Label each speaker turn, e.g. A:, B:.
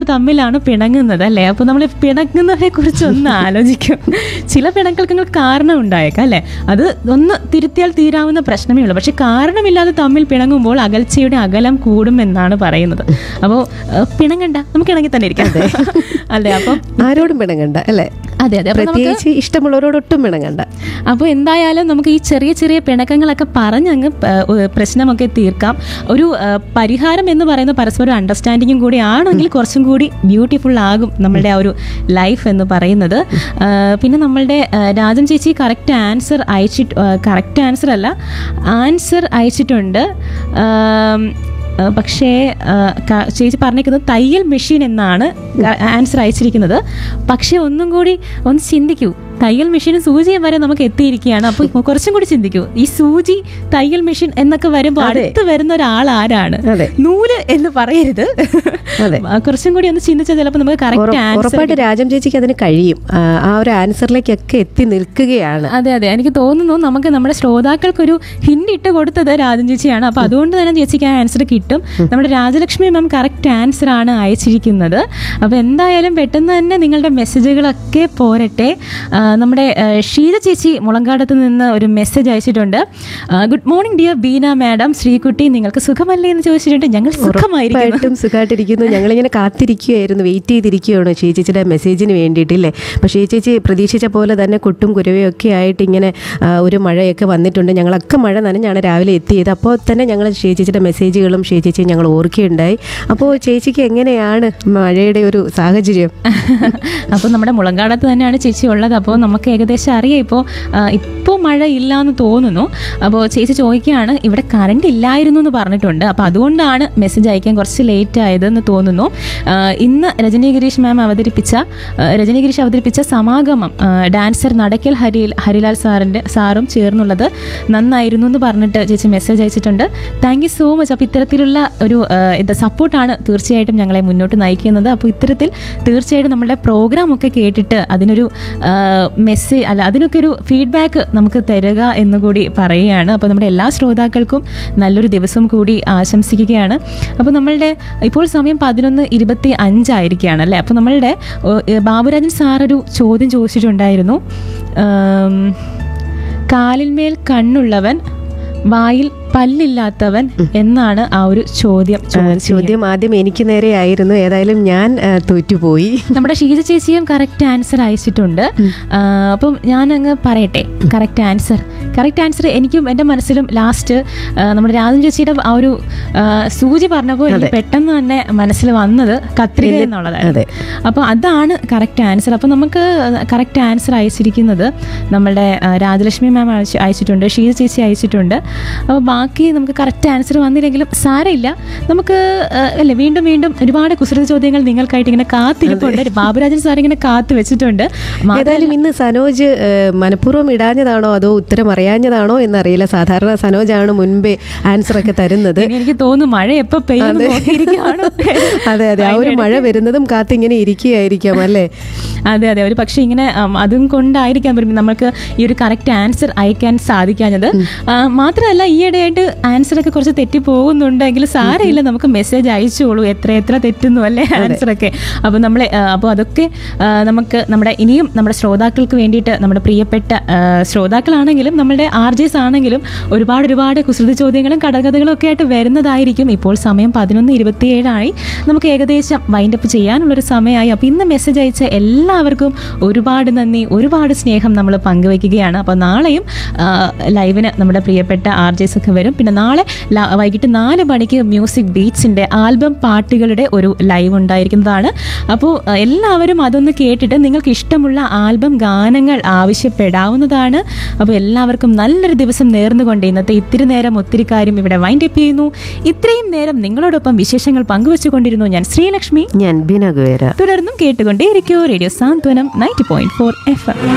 A: തമ്മിലാണ് പിണങ്ങുന്നത് അല്ലേ അപ്പോൾ നമ്മൾ പിണങ്ങുന്നതിനെ കുറിച്ച് ഒന്ന് ആലോചിക്കും ചില പിണക്കൾക്ക് കാരണം ഉണ്ടായേക്കാം അല്ലേ അത് ഒന്ന് തിരുത്തിയാൽ തീരാവുന്ന പ്രശ്നമേ ഉള്ളൂ പക്ഷെ കാരണമില്ലാതെ തമ്മിൽ പിണങ്ങുമ്പോൾ അകൽച്ചയുടെ അകലം കൂടും എന്നാണ് പറയുന്നത് അപ്പോൾ പിണങ്ങണ്ട നമുക്ക് ഇണങ്ങി തന്നെ ഇരിക്കാം അല്ലേ അപ്പം
B: ആരോടും പിണങ്ങണ്ട അല്ലേ
A: അതെ അതെ അപ്പോൾ നമുക്ക്
B: പ്രത്യേകിച്ച് ഇഷ്ടമുള്ളവരോട് ഒട്ടും പിണങ്ങണ്ട
A: അപ്പോൾ എന്തായാലും നമുക്ക് ഈ ചെറിയ ചെറിയ പിണക്കങ്ങളൊക്കെ പറഞ്ഞങ്ങ് പ- ഏഹ് പ്രശ്നമൊക്കെ തീർക്കാം ഒരു ഏഹ് പരിഹാരം എന്ന് പറയുന്ന പരസ്പരം അണ്ടർസ്റ്റാൻഡിങ്ങും കൂടി ആണെങ്കിൽ കുറച്ചും കൂടി ബ്യൂട്ടിഫുൾ ആകും നമ്മളുടെ ആ ഒരു ലൈഫ് എന്ന് പറയുന്നത് ഏഹ് പിന്നെ നമ്മളുടെ ഏഹ് രാജൻ ചേച്ചി കറക്റ്റ് ആൻസർ അയച്ചിട്ട് കറക്റ്റ് ആൻസർ അല്ല ആൻസർ അയച്ചിട്ടുണ്ട് ഏം, ഏഹ് പക്ഷേ ഏഹ് ക- ചേച്ചി പറഞ്ഞിരിക്കുന്നത് തയ്യൽ മെഷീൻ എന്നാണ് ആൻസർ അയച്ചിരിക്കുന്നത് പക്ഷേ ഒന്നും കൂടി ഒന്ന് ചിന്തിക്കൂ തയ്യൽ മെഷീനും സൂചിയും വരെ നമുക്ക് എത്തിയിരിക്കുകയാണ് അപ്പോൾ കുറച്ചും കൂടി ചിന്തിക്കൂ ഈ സൂചി തയ്യൽ മെഷീൻ എന്നൊക്കെ വരുമ്പോൾ
B: അതെ.
A: അടുത്ത് വരുന്ന ഒരാൾ ആരാണ്
B: അതെ.
A: നൂല് എന്ന് പറയരുത്
B: അതെ.
A: ആ, കുറച്ചും കൂടി ഒന്ന് ചിന്തിച്ചാൽ ചിലപ്പോൾ നമുക്ക് കറക്റ്റ്
B: ഉറ-
A: ആൻസർ
B: ഉറപ്പായിട്ട് രാജം ചേച്ചിക്ക് അതിന് കഴിയും ആ, ആ ഒരു ആൻസറിലേക്കൊക്കെ എത്തി നിൽക്കുകയാണ്
A: അതെ അതെ എനിക്ക് തോന്നുന്നു നമുക്ക് നമ്മുടെ ശ്രോതാക്കൾക്കൊരു ഹിന്റ് ഇട്ട് കൊടുത്തത് രാജൻ ചേച്ചിയാണ് അപ്പൊ അതുകൊണ്ട് തന്നെ ചേച്ചിക്ക് ആ ആൻസർ കിട്ടും നമ്മുടെ രാജലക്ഷ്മി മാം കറക്റ്റ് ആൻസർ ആണ് അയച്ചിരിക്കുന്നത് അപ്പൊ എന്തായാലും പെട്ടെന്ന് തന്നെ നിങ്ങളുടെ മെസ്സേജുകളൊക്കെ പോരട്ടെ ആ, നമ്മുടെ ആ, ഷീല ചേച്ചി മുളങ്കാടത്ത് നിന്ന് ഒരു മെസ്സേജ് അയച്ചിട്ടുണ്ട് good morning dear Beena madam Sreekutty നിങ്ങൾക്ക് സുഖമല്ലേ എന്ന് ചോദിച്ചിട്ടുണ്ട് ഞങ്ങൾ സുഖമായിരിക്കുന്നു
B: ഉറപ്പായിട്ടും സുഖമായിട്ടിരിക്കുന്നു ഞങ്ങളിങ്ങനെ കാത്തിരിക്കുകയായിരുന്നു വെയിറ്റ് ചെയ്തിരിക്കുകയാണോ ചേച്ചിയുടെ മെസ്സേജിന് വേണ്ടിയിട്ടില്ലേ അപ്പോൾ ചേച്ചി പ്രതീക്ഷിച്ച പോലെ തന്നെ കുട്ടും കുരവയും ഒക്കെ ആയിട്ട് ഇങ്ങനെ ആ, ഒരു മഴയൊക്കെ വന്നിട്ടുണ്ട് ഞങ്ങളൊക്കെ മഴ നനഞ്ഞാണ് രാവിലെ എത്തിയത് അപ്പോൾ തന്നെ ഞങ്ങൾ ചേച്ചിയുടെ മെസ്സേജുകളും ചേച്ചിയെ ഞങ്ങൾ ഓർക്കുകയുണ്ടായി അപ്പോൾ ചേച്ചിക്ക് എങ്ങനെയാണ് മഴയുടെ ഒരു സാഹചര്യം
A: അപ്പോൾ നമ്മുടെ മുളങ്കാടത്ത് തന്നെയാണ് ചേച്ചി ഉള്ളത് അപ്പോൾ നമുക്ക് ഏകദേശം അറിയാം ഇപ്പോൾ ഇപ്പോൾ മഴ ഇല്ല എന്ന് തോന്നുന്നു അപ്പോൾ ചേച്ചി ചോദിക്കുകയാണ് ഇവിടെ കറണ്ട് ഇല്ലായിരുന്നു എന്ന് പറഞ്ഞിട്ടുണ്ട് അപ്പോൾ അതുകൊണ്ടാണ് മെസ്സേജ് അയക്കാൻ കുറച്ച് ലേറ്റ് ആയതെന്ന് തോന്നുന്നു ആ, ഇന്ന് രജനി ഗിരീഷ് മാം അവതരിപ്പിച്ച ആ, രജനി ഗിരീഷ് അവതരിപ്പിച്ച സമാഗമം ആ, ഡാൻസർ നടക്കൽ ഹരി ഹരിലാൽ സാറിൻ്റെ സാറും ചേർന്നുള്ളത് നന്നായിരുന്നു എന്ന് പറഞ്ഞിട്ട് ചേച്ചി മെസ്സേജ് അയച്ചിട്ടുണ്ട് താങ്ക് യു സോ മച്ച് അപ്പോൾ ഇത്തരത്തിലുള്ള ഒരു ആ, എന്താ സപ്പോർട്ടാണ് തീർച്ചയായിട്ടും ഞങ്ങളെ മുന്നോട്ട് നയിക്കുന്നത് അപ്പോൾ ഇത്തരത്തിൽ തീർച്ചയായിട്ടും നമ്മുടെ പ്രോഗ്രാം ഒക്കെ കേട്ടിട്ട് അതിനൊരു മെസ്സേജ് അല്ല അതിനൊക്കെ ഒരു ഫീഡ്ബാക്ക് നമുക്ക് തരിക എന്ന് കൂടി പറയുകയാണ് അപ്പോൾ നമ്മുടെ എല്ലാ ശ്രോതാക്കൾക്കും നല്ലൊരു ദിവസം കൂടി ആശംസിക്കുകയാണ് അപ്പോൾ നമ്മളുടെ ഇപ്പോൾ സമയം പതിനൊന്ന് ഇരുപത്തി അഞ്ചായിരിക്കുകയാണ് അല്ലേ അപ്പോൾ നമ്മളുടെ ഓ, ഏ, ബാബുരാജൻ സാറൊരു ചോദ്യം ചോദിച്ചിട്ടുണ്ടായിരുന്നു ആം, കാലിന്മേൽ കണ്ണുള്ളവൻ വായിൽ പല്ലില്ലാത്തവൻ എന്നാണ് ആ ഒരു ചോദ്യം
B: ആ,
A: ചോദിച്ചത്
B: ചോദ്യം ആദ്യം എനിക്ക് നേരെ ആയിരുന്നു ഏതായാലും ഞാൻ ആ, തോറ്റുപോയി
A: നമ്മുടെ ഷീജ ചേച്ചിയും കറക്റ്റ് ആൻസർ അയച്ചിട്ടുണ്ട് ആ, അപ്പം ഞാൻ അങ്ങ് പറയട്ടെ കറക്റ്റ് ആൻസർ കറക്റ്റ് ആൻസർ എനിക്കും എൻ്റെ മനസ്സിലും ലാസ്റ്റ് നമ്മുടെ രാജൻ ചേച്ചിയുടെ ആ ഒരു ആ, സൂചി പറഞ്ഞപ്പോൾ എനിക്ക് പെട്ടെന്ന് തന്നെ മനസ്സിൽ വന്നത് കത്രിക എന്നുള്ളതാണ്
B: അതെ.
A: അപ്പോൾ അതാണ് കറക്റ്റ് ആൻസർ അപ്പോൾ നമുക്ക് കറക്റ്റ് ആൻസർ അയച്ചിരിക്കുന്നത് നമ്മളുടെ ആ, രാജലക്ഷ്മി മാം അയച്ചു അയച്ചിട്ടുണ്ട് ഷീജ ചേച്ചി അയച്ചിട്ടുണ്ട് അപ്പോൾ ബാക്കി നമുക്ക് കറക്റ്റ് ആൻസർ വന്നില്ലെങ്കിലും സാരമില്ല നമുക്ക് ആ, അല്ലേ വീണ്ടും വീണ്ടും ഒരുപാട് കുസൃതി ചോദ്യങ്ങൾ നിങ്ങൾക്കായിട്ട് ഇങ്ങനെ കാത്തിരിപ്പുണ്ട് ബാബുരാജൻ സാർ ഇങ്ങനെ കാത്തു വെച്ചിട്ടുണ്ട് മാത്രമല്ല-
B: ഏതായാലും ഇന്ന് സനോജ് ഏഹ്, മനഃപൂർവ്വം ഇടാഞ്ഞതാണോ അതോ ഉത്തരം അറിയാഞ്ഞതാണോ എന്നറിയില്ല സാധാരണ സനോജാണ് മുൻപേ ആൻസർ ഒക്കെ തരുന്നത്
A: ഇനി എനിക്ക് തോന്നുന്നു മഴ എപ്പോ പെയ്യുന്നു നോക്കിയിരിക്കുകയാണ്
B: അതെ അതെ ആ ഒരു മഴ വരുന്നതും കാത്തിങ്ങനെ ഇരിക്കുകയായിരിക്കാം അല്ലേ
A: അതെ അതെ ഒരു പക്ഷേ ഇങ്ങനെ ഉം, അതും കൊണ്ടായിരിക്കാം ഒരു നമുക്ക് ഈ ഒരു കറക്റ്റ് ആൻസർ അയക്കാൻ സാധിക്കാഞ്ഞത് ആ, മാത്രമല്ല ഈയിടെയായിട്ട് ആൻസർ ഒക്കെ കുറച്ച് തെറ്റി പോകുന്നുണ്ടെങ്കിൽ സാരമില്ല നമുക്ക് മെസ്സേജ് അയച്ചോളൂ എത്ര എത്ര തെറ്റുന്നു അല്ലേ ആൻസർ ഒക്കെ അപ്പോൾ നമ്മളെ അപ്പോൾ അതൊക്കെ ആ, നമുക്ക് നമ്മുടെ ഇനിയും നമ്മുടെ ശ്രോതാക്കൾക്ക് വേണ്ടിയിട്ട് നമ്മുടെ പ്രിയപ്പെട്ട ആ, ശ്രോതാക്കളാണെങ്കിലും നമ്മുടെ ആർ ജെസ് ആണെങ്കിലും ഒരുപാട് ഒരുപാട് കുസൃതി ചോദ്യങ്ങളും കടകഥകളും ഒക്കെ ആയിട്ട് വരുന്നതായിരിക്കും ഇപ്പോൾ സമയം പതിനൊന്ന് ഇരുപത്തിയേഴായി നമുക്ക് ഏകദേശം വൈൻഡപ്പ് ചെയ്യാനുള്ളൊരു സമയമായി അപ്പോൾ ഇന്ന് മെസ്സേജ് അയച്ച എല്ലാവർക്കും ഒരുപാട് നന്ദി ഒരുപാട് സ്നേഹം നമ്മൾ പങ്കുവയ്ക്കുകയാണ് അപ്പോൾ നാളെയും ആ, ലൈവിന് നമ്മുടെ പ്രിയപ്പെട്ട ആർ ജെസ് ഒക്കെ വരും പിന്നെ നാളെ ല- വൈകിട്ട് നാല് മണിക്ക് മ്യൂസിക് ബീറ്റ്സിൻ്റെ ആൽബം പാട്ടുകളുടെ ഒരു ലൈവ് ഉണ്ടായിരിക്കുന്നതാണ് അപ്പോൾ ആ, എല്ലാവരും അതൊന്ന് കേട്ടിട്ട് നിങ്ങൾക്ക് ഇഷ്ടമുള്ള ആൽബം ഗാനങ്ങൾ ആവശ്യപ്പെടാവുന്നതാണ് അപ്പോൾ എല്ലാവർക്കും നല്ലൊരു ദിവസം നേർന്നുകൊണ്ട് ഇന്നത്തെ ഇത്തിരി നേരം ഒത്തിരി കാര്യം ഇവിടെ വൈൻഡ് അപ്പ് ചെയ്യുന്നു ഇത്രയും നേരം നിങ്ങളോടൊപ്പം വിശേഷങ്ങൾ പങ്കുവച്ചുകൊണ്ടിരുന്നു ഞാൻ ശ്രീലക്ഷ്മി
B: ഞാൻ ബിനഗുവേര
A: തുടർന്നും കേട്ടുകൊണ്ടേയിരിക്കൂ radio Santhwanam ninety point four F M